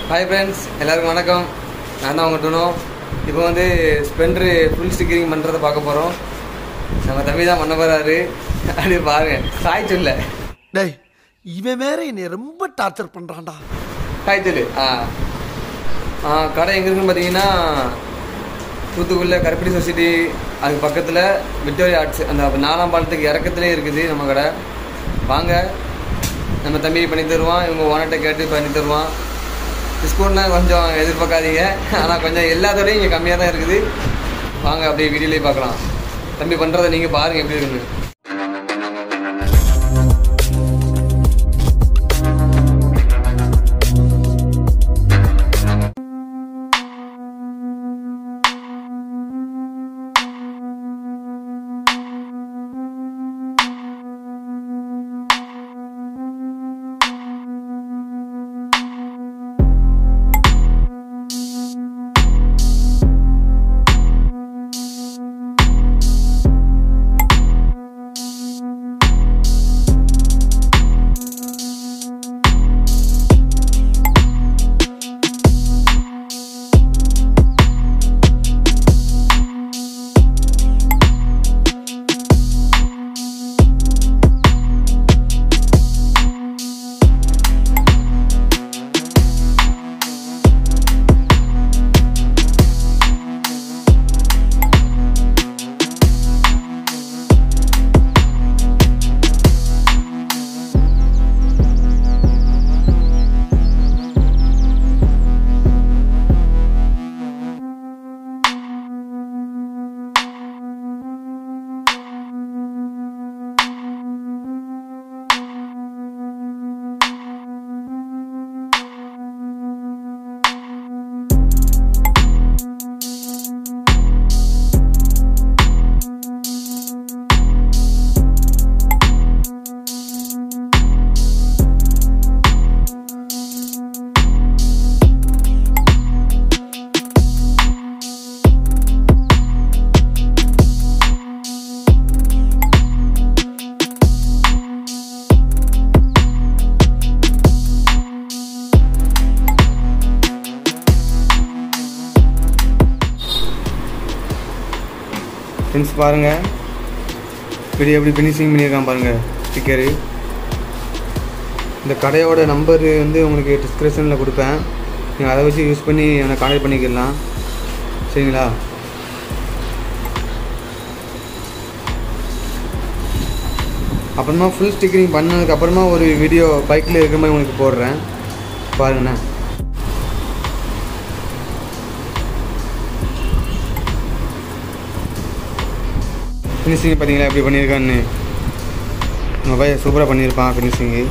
hi friends எல்லாருக்கும் வணக்கம் நான் தான் உங்கள் டூனோ இப்போ வந்து ஸ்பெண்டரு ஃபுல் ஸ்டிக்கரிங் பண்ணுறதை பார்க்க போகிறோம் நம்ம தம்பி தான் பண்ண போகிறாரு அப்படி பாருங்க ஹாய் சொல்ல டேய் இவன் வேற என்னை ரொம்ப டார்ச்சர் பண்றான்டா ஹாய் சொல்லு ஆ ஆ கடை எங்கே இருக்குன்னு பார்த்தீங்கன்னா தூத்துக்குடியில் கருப்பட்டி சொசைட்டி அதுக்கு பக்கத்தில் விக்டோரியா ஆர்ட்ஸ் அந்த நாலாம் பாலத்துக்கு இறக்கத்துலேயே இருக்குது நம்ம கடை வாங்க நம்ம தம்பி பண்ணி தருவான் இவங்க ஓனர்கிட்ட கேட்டு பண்ணி தருவான் டிஸ்கவுண்ட்லாம் கொஞ்சம் எதிர்பார்க்காதீங்க ஆனால் கொஞ்சம் எல்லாத்தோடையும் இங்கே கம்மியாக தான் இருக்குது வாங்க அப்படியே வீடியோலேயே பார்க்கலாம் தம்பி பண்ணுறதை நீங்கள் பாருங்கள் எப்படி இருக்குன்னு ஃப்ரெண்ட்ஸ் பாருங்கள் வீடியோ எப்படி ஃபினிஷிங் பண்ணியிருக்கான் பாருங்கள் ஸ்டிக்கரு இந்த கடையோட நம்பர் வந்து உங்களுக்கு டிஸ்கிரிப்ஷனில் கொடுப்பேன் நீங்கள் அதை வச்சு யூஸ் பண்ணி என்னை கான்டாக்ட் பண்ணிக்கலாம் சரிங்களா அப்புறமா ஃபுல் ஸ்டிக்கரிங் பண்ணதுக்கு அப்புறமா ஒரு வீடியோ பைக்கில் இருக்கிற மாதிரி உங்களுக்கு போடுறேன் பாருங்கண்ணே ஃபினிஷிங் பார்த்தீங்களா எப்படி பண்ணியிருக்கான்னு நம்ம பையன் சூப்பராக பண்ணியிருப்பான் ஃபினிஷிங்கு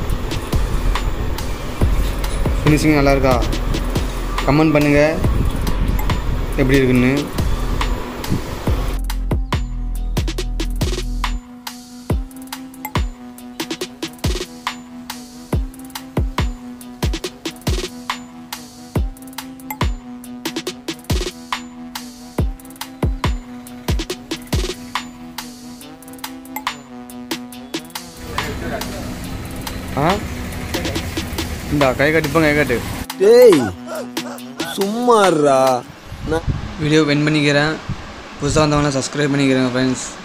ஃபினிஷிங் நல்லா இருக்கா கமெண்ட் பண்ணுங்கள் எப்படி இருக்குன்னு ஆ இந்தா கை கட்டிப்போம் கை கட்டு டேய் சும்மாறா நான் வீடியோ வென் பண்ணிக்கிறேன் புதுசாக வந்தவங்களாம் சப்ஸ்கிரைப் பண்ணிக்கிறேங்க ஃப்ரெண்ட்ஸ்